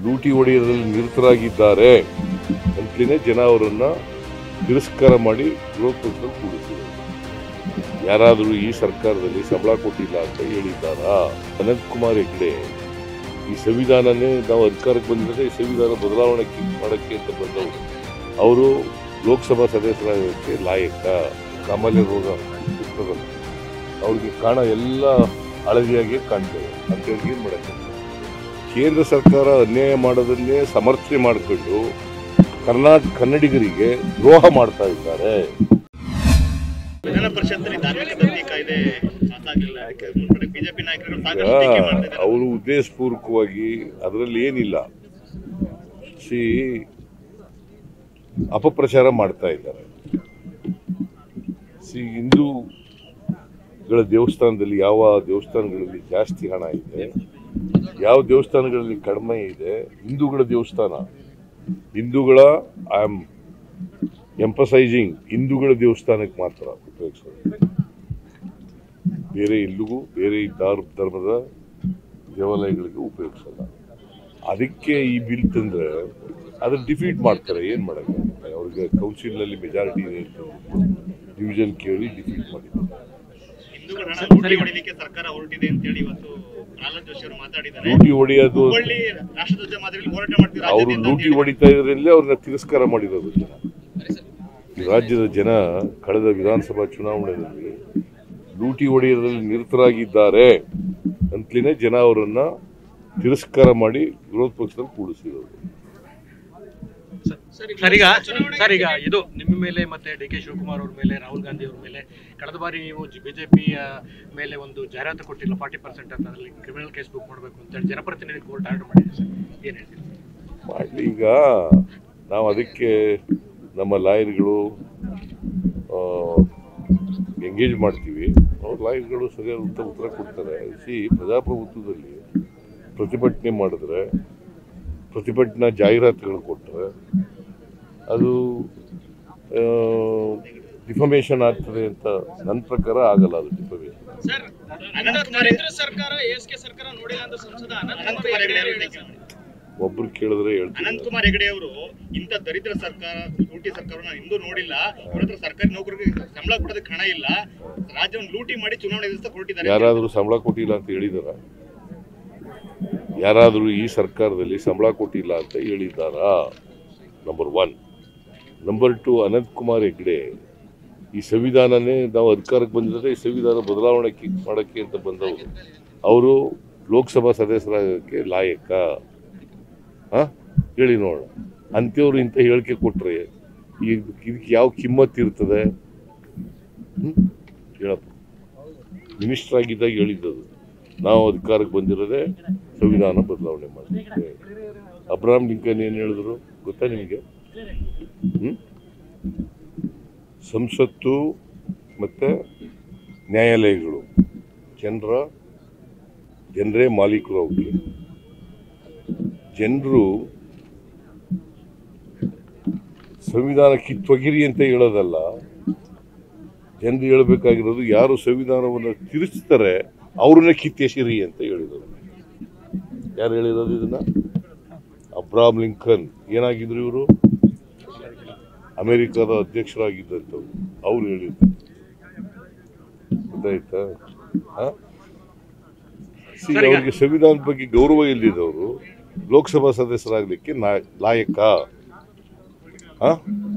ಲೂಟಿ ಹೊಡೆಯೋದ್ರಲ್ಲಿ ನಿರತರಾಗಿದ್ದಾರೆ ಅಂತಲೇ ಜನ ಅವರನ್ನ ತಿರಸ್ಕಾರ ಮಾಡಿ ವಿರೋಧ ಪಕ್ಷದಲ್ಲಿ ಕೂಡಿಸಿದರು ಯಾರಾದರೂ ಈ ಸರ್ಕಾರದಲ್ಲಿ ಸಂಬಳ ಕೊಟ್ಟಿಲ್ಲ ಅಂತ ಹೇಳಿದ್ದಾರಾ ಅನಂತ್ ಕುಮಾರ್ ಹೆಗ್ಡೆ ಈ ಸಂವಿಧಾನನೇ ನಾವು ಅಧಿಕಾರಕ್ಕೆ ಬಂದಿದ್ರೆ ಈ ಸಂವಿಧಾನ ಬದಲಾವಣೆ ಮಾಡೋಕ್ಕೆ ಅಂತ ಬಂದವರು ಅವರು ಲೋಕಸಭಾ ಸದಸ್ಯರಾಗೋಕ್ಕೆ ಲಾಯಕ ಕಾಮಾಲೆ ರೋಗ ಇರ್ತದಲ್ಲ ಅವ್ರಿಗೆ ಕಾಣ ಎಲ್ಲ ಹಳದಿಯಾಗಿ ಕಾಣ್ತದೆ ಅಂತೇಳಿ ಏನು ಮಾಡೋಕ್ಕೆ ಕೇಂದ್ರ ಸರ್ಕಾರ ಅನ್ಯಾಯ ಮಾಡೋದನ್ನೇ ಸಮರ್ಥನೆ ಮಾಡಿಕೊಂಡು ಕರ್ನಾಟಕ ಕನ್ನಡಿಗರಿಗೆ ದ್ರೋಹ ಮಾಡ್ತಾ ಇದ್ದಾರೆ ವಿಧಾನ ಪರಿಷತ್ತಲ್ಲಿ ಧಾರ್ಮಿಕ ದತ್ತಿ ಕಾಯ್ದೆ ಪಾಸಾಗಲಿಲ್ಲ ಮುಂದೆ ಬಿಜೆಪಿ ನಾಯಕರು ಸಾಕಷ್ಟು ಟೀಕೆ ಮಾಡ್ತಿದ್ದಾರೆ ಅವರು ಉದ್ದೇಶಪೂರ್ವಕವಾಗಿ ಅದರಲ್ಲಿ ಏನಿಲ್ಲ ಸಿ ಅಪಪ್ರಚಾರ ಮಾಡ್ತಾ ಇದ್ದಾರೆ ಸಿ ಹಿಂದೂಗಳ ದೇವಸ್ಥಾನದಲ್ಲಿ ಯಾವ ದೇವಸ್ಥಾನಗಳಲ್ಲಿ ಜಾಸ್ತಿ ಹಣ ಇದೆ ಯಾವ ದೇವಸ್ಥಾನಗಳಲ್ಲಿ ಕಡಿಮೆ ಇದೆ ಹಿಂದೂಗಳ ದೇವಸ್ಥಾನ ಹಿಂದೂಗಳ ಐ ಆಮ್ ಎಂಪಸೈಸಿಂಗ್ ಹಿಂದೂಗಳ ದೇವಸ್ಥಾನಕ್ಕೆ ಮಾತ್ರ ಉಪಯೋಗಿಸೋದು ಬೇರೆ ಎಲ್ಲಿಗೂ ಬೇರೆ ಧಾರ್ ಧರ್ಮದ ದೇವಾಲಯಗಳಿಗೆ ಉಪಯೋಗಿಸಲ್ಲ ಅದಕ್ಕೆ ಈ ಬಿಲ್ ತಂದ್ರೆ ಅದನ್ನ ಡಿಫೀಟ್ ಮಾಡ್ತಾರೆ ಏನ್ ಮಾಡೋಕ್ಕಾಗುತ್ತೆ ಅವ್ರಿಗೆ ಕೌನ್ಸಿಲ್ನಲ್ಲಿ ಮೆಜಾರಿಟಿ ಇದೆ ಡಿವಿಷನ್ ಕೇಳಿ ಡಿಫೀಟ್ ಮಾಡಿದ್ದಾರೆ ಹಿಂದೂಗಳ ಹಣ ಲೂಟಿ ಹೊಡಿಲಿಕ್ಕೆ ಸರ್ಕಾರ ಹೊರಟಿದೆ ಅಂತ ಹೇಳಿ ಇವತ್ತು ಪ್ರಹ್ಲಾದ್ ಜೋಶಿ ಅವರು ಮಾತಾಡಿದ್ದಾರೆ ಲೂಟಿ ಹೊಡೆಯೋದು ಹುಬ್ಬಳ್ಳಿ ರಾಷ್ಟ್ರಧ್ವಜ ಮಾದರಿಯಲ್ಲಿ ಹೋರಾಟ ಮಾಡ್ತಿದ್ದಾರೆ ಅವರು ರಾಜ್ಯಾದ್ಯಂತ ಅಂತ ಲೂಟಿ ಹೇಳಿ. ಹೊಡಿತಾ ಇದ್ರಲ್ಲೇ ಅವ್ರನ್ನ ತಿರಸ್ಕಾರ ಮಾಡಿರೋದು ಜನ ಈ ರಾಜ್ಯದ ಜನ ಕಳೆದ ವಿಧಾನಸಭಾ ಚುನಾವಣೆಯಲ್ಲಿ ಲೂಟಿ ಹೊಡೆಯೋದ್ರಲ್ಲಿ ನಿರತರಾಗಿದ್ದಾರೆ ಅಂತಲೇ ಜನ ಅವರನ್ನ ತಿರಸ್ಕಾರ ಮಾಡಿ ವಿರೋಧ ಪಕ್ಷದಲ್ಲಿ ಕೂಡಿಸಿರೋದು ಸರ್ ಈಗ ಸರ್ ಈಗ ಇದು ನಿಮ್ಮ ಮೇಲೆ ಮತ್ತೆ ಡಿ ಕೆ ಶಿವಕುಮಾರ್ ಅವ್ರ ಮೇಲೆ ರಾಹುಲ್ ಗಾಂಧಿ ಅವ್ರ ಮೇಲೆ ಕಳೆದ ಬಾರಿ ನೀವು ಬಿಜೆಪಿಯ ಮೇಲೆ ಒಂದು ಜಾಹೀರಾತು ಕೊಟ್ಟಿಲ್ಲ ಫಾರ್ಟಿ ಪರ್ಸೆಂಟ್ ಅಂತ ಅದರಲ್ಲಿ ಕ್ರಿಮಿನಲ್ ಕೇಸ್ ಬುಕ್ ಮಾಡಬೇಕು ಅಂತ ಹೇಳಿ ಜನಪ್ರತಿನಿಧಿ ಕೋರ್ಟ್ ಆರ್ಡರ್ ಮಾಡಿದೆ ಸರ್ ಏನ್ ಹೇಳ್ತೀವಿ ಮಾಡಲಿ ಈಗ ನಾವು ಅದಕ್ಕೆ ನಮ್ಮ ಲಾಯರ್ಗಳು ಎಂಗೇಜ್ ಮಾಡ್ತೀವಿ ಅವ್ರ ಲಾಯರ್ಗಳು ಸರಿಯಾದ ಉತ್ತರ ಉತ್ತರ ಕೊಡ್ತಾರೆ ಸಿ ಪ್ರಜಾಪ್ರಭುತ್ವದಲ್ಲಿ ಪ್ರತಿಭಟನೆ ಮಾಡಿದ್ರೆ ಪ್ರತಿಭಟನಾ ಜಾಹೀರಾತುಗಳು ಕೊಟ್ಟರೆ ಅದು ಡಿಫಮೇಷನ್ ಆಗ್ತದೆ ಅಂತ ನನ್ನ ಪ್ರಕಾರ ಆಗಲ್ಲ ಅದು ಡಿಫಮೇಷನ್ ಸರ್ ಅನಂತ್ ಕುಮಾರ್ ಕೇಂದ್ರ ಸರ್ಕಾರ ಎಸ್ ಕೆ ಸರ್ಕಾರ ನೋಡಿಲ್ಲ ಅಂತ ಸಂಸದ ಅನಂತ್ ಅನಂತ್ ಕುಮಾರ್ ಕುಮಾರ್ ಹೆಗಡೆ ಹೆಗಡೆ ಅವರು ಹೇಳಿದ್ದಾರೆ ಸರ್. ಒಬ್ರು ಕೇಳಿದ್ರೆ ಹೇಳ್ತೀನಿ ಅನಂತ್ ಕುಮಾರ್ ಹೆಗಡೆ ಅವರು ಇಂಥ ದರಿದ್ರ ಸರ್ಕಾರ ಲೂಟಿ ಸರ್ಕಾರನ ಇಂದು ನೋಡಿಲ್ಲ ಅವ್ರ ಹತ್ರ ಸರ್ಕಾರಿ ನೌಕರಿಗೆ ಸಂಬಳ ಕೊಡೋದಕ್ಕೆ ಹಣ ಇಲ್ಲ ರಾಜ್ಯವನ್ನು ಲೂಟಿ ಮಾಡಿ ಚುನಾವಣೆ ದಿವಸ ಹೊರಟಿದ್ದಾರೆ ಯಾರಾದರೂ ಸಂಬಳ ಕೊಟ್ಟಿಲ್ಲ ಅಂತ ಹೇಳಿದಾರ ಯಾರಾದರೂ ಈ ಸರ್ಕಾರದಲ್ಲಿ ಸಂಬಳ ಕೊಟ್ಟಿಲ್ಲ ಅಂತ ಹೇಳಿದ್ದಾರಾ number one number two Ananth Kumar Hegde ಈ ಸಂವಿಧಾನನೇ ನಾವು ಅಧಿಕಾರಕ್ಕೆ ಬಂದಿದ್ರೆ ಈ ಸಂವಿಧಾನ ಬದಲಾವಣೆ ಮಾಡೋಕ್ಕೆ ಅಂತ ಬಂದವರು ಅವರು ಲೋಕಸಭಾ ಸದಸ್ಯರಾಗೋಕ್ಕೆ ಲಾಯಕ ಹಾ ಹೇಳಿ ನೋಡೋಣ ಅಂಥವ್ರು ಇಂಥ ಹೇಳಿಕೆ ಕೊಟ್ರೆ ಈ ಇದಕ್ಕೆ ಯಾವ ಕಿಮ್ಮತ್ ಇರ್ತದೆ ಹ್ಮ್? ಹೇಳಪ್ಪ ಮಿನಿಸ್ಟರ್ ಆಗಿದ್ದಾಗ ಹೇಳಿದ್ದದು ನಾವು ಅಧಿಕಾರಕ್ಕೆ ಬಂದಿರೋದೇ ಸಂವಿಧಾನ ಬದಲಾವಣೆ ಮಾಡಿದ್ವಿ ಅಬ್ರಾಹಂ ಲಿಂಕನ್ ಏನು ಹೇಳಿದ್ರು ಗೊತ್ತಾ ನಿಮಗೆ ಹ್ಮ್? ಸಂಸತ್ತು ಮತ್ತೆ ನ್ಯಾಯಾಲಯಗಳು ಜನರ ಜನರೇ ಮಾಲೀಕರು ಅವ್ರಿಗೆ ಜನರು ಸಂವಿಧಾನ ಕಿತ್ತೊಗಿರಿ ಅಂತ ಹೇಳೋದಲ್ಲ ಜನರು ಹೇಳಬೇಕಾಗಿರೋದು ಯಾರು ಸಂವಿಧಾನವನ್ನು ತಿರುಚ್ತಾರೆ ಅವ್ರನ್ನೇ ಕಿತ್ತೆಸಿರಿ ಅಂತ ಹೇಳಿದರು ಯಾರು ಹೇಳಿರೋದು ಇದನ್ನ ಅಬ್ರಾಮ್ ಲಿಂಕನ್ ಏನಾಗಿದ್ರು ಇವರು ಅಮೆರಿಕದ ಅಧ್ಯಕ್ಷರಾಗಿದ್ದಂಥವ್ರು ಅವ್ರು ಹೇಳಿದ್ರು ಗೊತ್ತಾಯ್ತಾ ಆ? See, ಅವ್ರಿಗೆ ಸಂವಿಧಾನದ ಬಗ್ಗೆ ಗೌರವ ಇಲ್ಲದಿದ್ದವರು ಲೋಕಸಭಾ ಸದಸ್ಯರಾಗಲಿಕ್ಕೆ ಲಾಯಕ ಆ?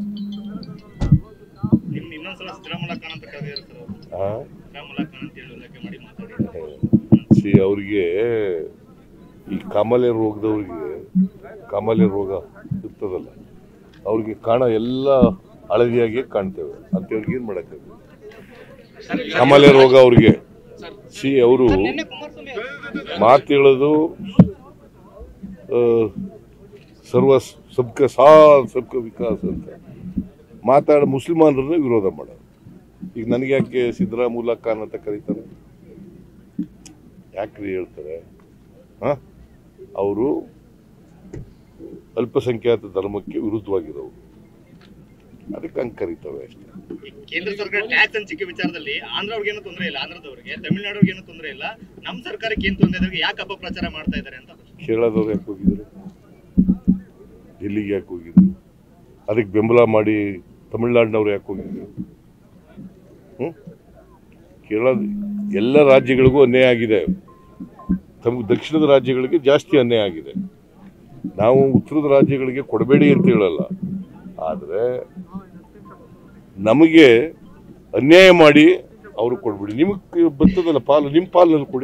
ನಿಮ್ ಇನ್ನೊಂದ್ಸಲ ಸಿದ್ದರಾಮಯ್ಯ ಖಾನ್ ಅಂತ ಕರೆದಿದ್ದಾರೆ ಸರ್ ಅವರು ಆ? ಸಿದ್ದರಾಮಯ್ಯ ಖಾನ್ ಅಂತ ಹೇಳಿ ಉಲ್ಲೇಖ ಮಾಡಿ ಮಾತಾಡಿದ್ದಾರೆ ಸಿ ಅವ್ರಿಗೆ ಈ ಕಾಮಾಲೆ ರೋಗದವ್ರಿಗೆ ಕಾಮಾಲೆ ರೋಗ ಇರ್ತದಲ್ಲ ಅವ್ರಿಗೆ ಕಾಣ ಎಲ್ಲ ಹಳದಿಯಾಗಿ ಕಾಣ್ತೇವೆ ಅಂತೇಳಿ ಏನ್ ಮಾಡಕ್ಕಾಗುತ್ತೆ ಕಾಮಾಲೆ ರೋಗ ಅವ್ರಿಗೆ ಸಿ ಅವರು ಮಾತು ಹೇಳೋದು ಆ, ಸರ್ವ ಸಬ್ಕ ಸಾಥ್ ಸಬ್ಕ ವಿಕಾಸ್ ಅಂತ ಮಾತಾಡ ಮುಸ್ಲಿಮಾನರನ್ನ ವಿರೋಧ ಮಾಡೋದು ಈಗ ನನಗೆ ಯಾಕೆ ಸಿದ್ದರಾಮುಲ್ಲಾ ಖಾನ್ ಅಂತ ಕರೀತಾರೆ ಯಾಕ್ರಿ ಹೇಳ್ತಾರೆ ಹ ಅವರು ಅಲ್ಪಸಂಖ್ಯಾತ ಧರ್ಮಕ್ಕೆ ವಿರುದ್ಧವಾಗಿರೋರು ಅದಕ್ಕೆ ಹಂಗೆ ಕರೀತವೆ ಅಷ್ಟೇ ಈ ಕೇಂದ್ರ ಸರ್ಕಾರ ಟ್ಯಾಕ್ಸ್ ಹಂಚಿಕೆ ವಿಚಾರದಲ್ಲಿ ಆಂಧ್ರ ಅವ್ರಿಗೆ ಏನೂ ತೊಂದರೆ ಇಲ್ಲ ಆಂಧ್ರದವರಿಗೆ ತಮಿಳುನಾಡಿಗೆ ಏನೂ ತೊಂದರೆ ಇಲ್ಲ ನಮ್ಮ ಸರ್ಕಾರಕ್ಕೆ ಏನ್ ತೊಂದರೆ ಇದೆ ಯಾಕೆ ಅಪಪ್ರಚಾರ ಮಾಡ್ತಾ ಇದ್ದಾರೆ ಅಂತ ಪ್ರಶ್ನೆ. ಕೇರಳದವ್ರು ಯಾಕೆ ಹೋಗಿದ್ರು ದಿಲ್ಲಿಗೆ ಯಾಕೆ ಹೋಗಿದ್ರು ಅದಕ್ಕೆ ಬೆಂಬಲ ಮಾಡಿ ತಮಿಳ್ನಾಡಿನವ್ರು ಯಾಕೆ ಹೋಗಿದ್ರು ಹ್ಮ್? ಕೇರಳ ಎಲ್ಲ ರಾಜ್ಯಗಳಿಗೂ ಅನ್ಯಾಯ ಆಗಿದೆ ತಮ್ಮ ದಕ್ಷಿಣದ ರಾಜ್ಯಗಳಿಗೆ ಜಾಸ್ತಿ ಅನ್ಯಾಯ ಆಗಿದೆ ನಾವು ಉತ್ತರದ ರಾಜ್ಯಗಳಿಗೆ ಕೊಡಬೇಡಿ ಅಂತ ಹೇಳಲ್ಲ ಆದರೆ ನಮಗೆ ಅನ್ಯಾಯ ಮಾಡಿ ಅವರು ಕೊಡ್ಬಿಡಿ ನಿಮಗೆ ಬರ್ತದಲ್ಲ ಪಾಲು ನಿಮ್ಮ ಪಾಲಿನಲ್ಲಿ ಕೊಡಿ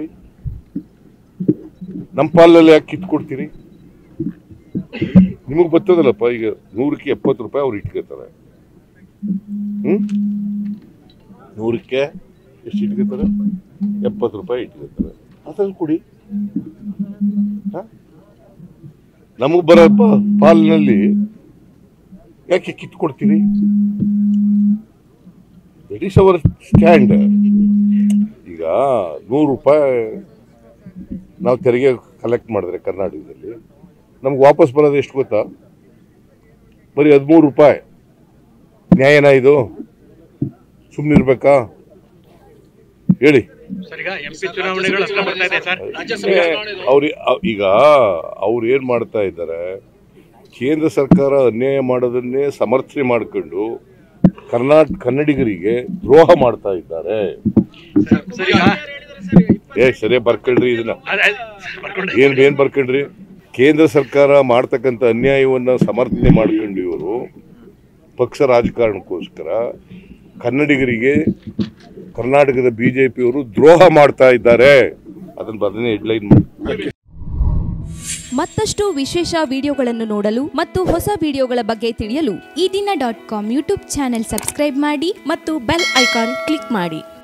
ನಮ್ಮ ಪಾಲಲ್ಲಿ ಯಾಕೆ ಕಿತ್ತು ಕೊಡ್ತೀರಿ ನಿಮಗೆ ಬರ್ತದಲ್ಲಪ್ಪ ಈಗ ನೂರಕ್ಕೆ ಎಪ್ಪತ್ತು ರೂಪಾಯಿ ಅವ್ರು ಇಟ್ಕೋತಾರೆ ಹ್ಮ್ ನೂರಕ್ಕೆ ಎಷ್ಟು ಇಟ್ಕೋತಾರೆ ಎಪ್ಪತ್ತು ರೂಪಾಯಿ ಇಟ್ಕೋತಾರೆ ಅದ್ರಲ್ಲಿ ಕೊಡಿ ನಮಗೆ ಬರೋ ಪ- ಪಾಲಿನಲ್ಲಿ ಯಾಕೆ ಕಿತ್ತು ಕೊಡ್ತೀರಿ ದಟ್ ಈಸ್ ಅವರ್ ಸ್ಟ್ಯಾಂಡ್ ಈಗ ನೂರು ರೂಪಾಯಿ ನಾವು ತೆರಿಗೆ ಕಲೆಕ್ಟ್ ಮಾಡಿದ್ರೆ ಕರ್ನಾಟಕದಲ್ಲಿ ನಮ್ಗೆ ವಾಪಸ್ ಬರೋದು ಎಷ್ಟು ಗೊತ್ತಾ ಬರೀ ಹದಿಮೂರು ರೂಪಾಯಿ ನ್ಯಾಯನಾ ಇದು ಸುಮ್ಮನಿರ್ಬೇಕಾ ಹೇಳಿ ಸರ್ ಈಗ ಎಂ ಪಿ ಚುನಾವಣೆಗಳು ಹತ್ರ ಬರ್ತಾ ಇದೆ ಸರ್ ರಾಜ್ಯಸಭೆ ಚುನಾವಣೆ ಅವ್ರು ಈಗ ಅವ್ರು ಏನ್ ಮಾಡ್ತಾ ಇದ್ದಾರೆ ಕೇಂದ್ರ ಸರ್ಕಾರ ಅನ್ಯಾಯ ಮಾಡೋದನ್ನೇ ಸಮರ್ಥನೆ ಮಾಡ್ಕೊಂಡು ಕರ್ನಾಟಕ ಕನ್ನಡಿಗರಿಗೆ ದ್ರೋಹ ಮಾಡ್ತಾ ಇದ್ದಾರೆ ಸರ್ ಈಗ ಹೇಳಿದ್ದಾರೆ ಸರ್ ಇಪ್ಪತ್ತು ಏ ಸರಿಯಾಗಿ ಬರ್ಕೊಳ್ರಿ ಇದನ್ನ ಅದ್- ಅದ್- ಬರ್ಕೊಂಡ್ರೆ ಏನ್ ಏನ್ ಬರ್ಕೊಂಡ್ರಿ ಕೇಂದ್ರ ಸರ್ಕಾರ ಮಾಡ್ತಕ್ಕಂಥ ಅನ್ಯಾಯವನ್ನ ಸಮರ್ಥನೆ ಮಾಡ್ಕೊಂಡು ಇವರು ಪಕ್ಷ ರಾಜಕಾರಣಕ್ಕೋಸ್ಕರ ಕನ್ನಡಿಗರಿಗೆ ಕರ್ನಾಟಕದ ಬಿಜೆಪಿಯವರು ದ್ರೋಹ ಮಾಡ್ತಾ ಇದ್ದಾರೆ ಅದನ್ನ ಬದನೆ ಹೆಡ್ಲೈನ್ ಮಾಡಿ ಮತ್ತಷ್ಟು ವಿಶೇಷ ವಿಡಿಯೋಗಳನ್ನು ನೋಡಲು ಮತ್ತು ಹೊಸ ವಿಡಿಯೋಗಳ ಬಗ್ಗೆ ತಿಳಿಯಲು Eedina dot com YouTube channel subscribe ಮಾಡಿ ಮತ್ತು ಬೆಲ್ ಐಕಾನ್ ಕ್ಲಿಕ್ ಮಾಡಿ